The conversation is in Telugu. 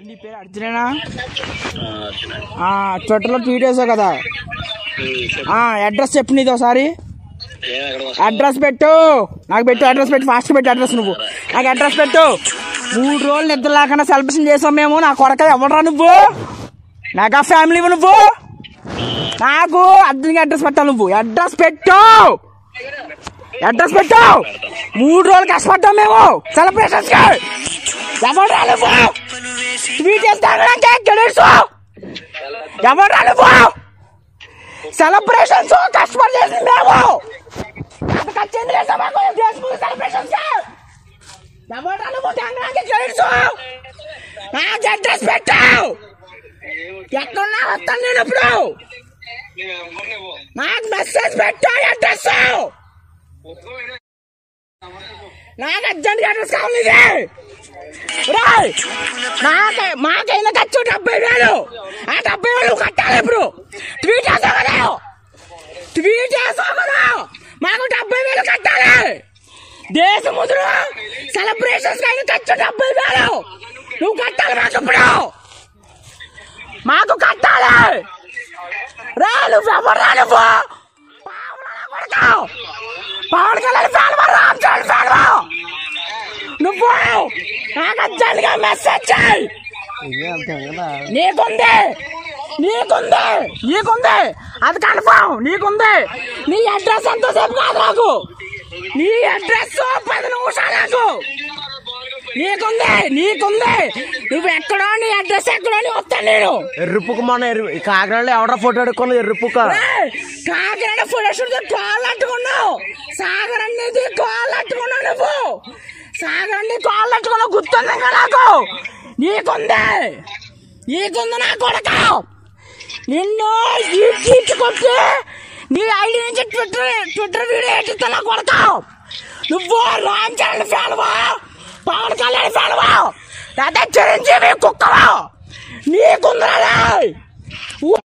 నీ పేరు అర్జునేనా ఆ, ట్విట్టర్లో ట్వీట్ వేసావు కదా ఆ, అడ్రస్ చెప్పు నీది ఒకసారి అడ్రస్ పెట్టు నాకు పెట్టు అడ్రస్ పెట్టు ఫాస్ట్ పెట్టు అడ్రస్ నువ్వు నాకు అడ్రస్ పెట్టు మూడు రోజులు నిద్ర లేకుండా సెలబ్రేషన్ చేసాం మేము నా కొడక ఎవడరా నువ్వు నాకు ఆ ఫ్యామిలీ నువ్వు నాకు అర్జున్గా అడ్రస్ పెట్టాలి నువ్వు అడ్రస్ పెట్టు అడ్రస్ పెట్టు మూడు రోజులు కష్టపడ్డాం మేము సెలబ్రేషన్స్ కి ఎవడరా నువ్వు ట్వీట్ చేస్తాను గెడెడ్స్ ఎవడరా నువ్వు సెలబ్రేషన్స్ కస్టమర్ చేసింది మేము అంత ఖర్చు చేసాం మాకు ఫేస్బుక్ సెలబ్రేషన్స్ ఎవడరా నువ్వు టెంగరాకి గెడెడ్స్ నాకు అడ్రస్ పెట్టు ఎక్కడున్నా వస్తాను నేను ఇప్పుడు నాకు మెసేజ్ పెట్టు అడ్రస్ నాకు అర్జెంట్ అడ్రస్ కావాలి ఇది. రాయ్ నాకే మాకైనా ఖర్చు డెబ్బై వేలు ఆ డెబ్బై వేలు కట్టాలి ఇప్పుడు ట్వీట్ చేసావు కదా ట్వీట్ చేసావు కదా మాకు డెబ్బై వేలు కట్టాలి దేశ ముద్ర సెలబ్రేషన్స్ అయిన ఖర్చు డెబ్బై వేలు నువ్వు కట్టాలి మాకు ఇప్పుడు మాకు కట్టాలి రా నువ్వు ఎవరు రా నువ్వు పావులా నా కొడుకు. పవన్ కళ్యాణ్ ఫ్యాన్ వా రామ్ చరణ్ ఫ్యాన్ వా నువ్వు నాకు అర్జెంట్గా మెసేజ్ చేయి నీకుంది నీకుంది నీకుంది అది కన్ఫామ్ నీకుంది నీ అడ్రస్ ఎంతసేపు కాదు నాకు నీ అడ్రస్ పది నిమిషాలు నాకు నీకుంది నీకుంది నువ్వు ఎక్కడో నీ అడ్రస్ ఎక్కడో అని వస్తాను నేను ఎర్రుపుకు మన ఎర్రు కాకినాడలో ఎవడ ఫోటో అడుక్కున్నది ఎర్రుపుక్క ఏయ్, కాకినాడ ఫోటోషూట్ కాళ్ళు అట్టుకున్నావు సాగర్ అనేది కాళ్ళు అట్టుకున్నావు నువ్వు సాగర్ అన్ని కాళ్ళు అట్టుకున్నావు గుర్తుంది ఇంకా నాకు నీకుంది నీకుంది నా కొడక నిన్ను కొట్టి నీ ఐడి నుంచి ట్విట్టర్ ట్విట్టర్ వీడియో ఎట్టిస్తా నా కొడక నువ్వు రామ్ చరణ్ ఫ్యాన్వా పవన్ కళ్యాణ్ ఫ్యాన్వా లేదా చిరంజీవి కుక్కవా నీకుందిరా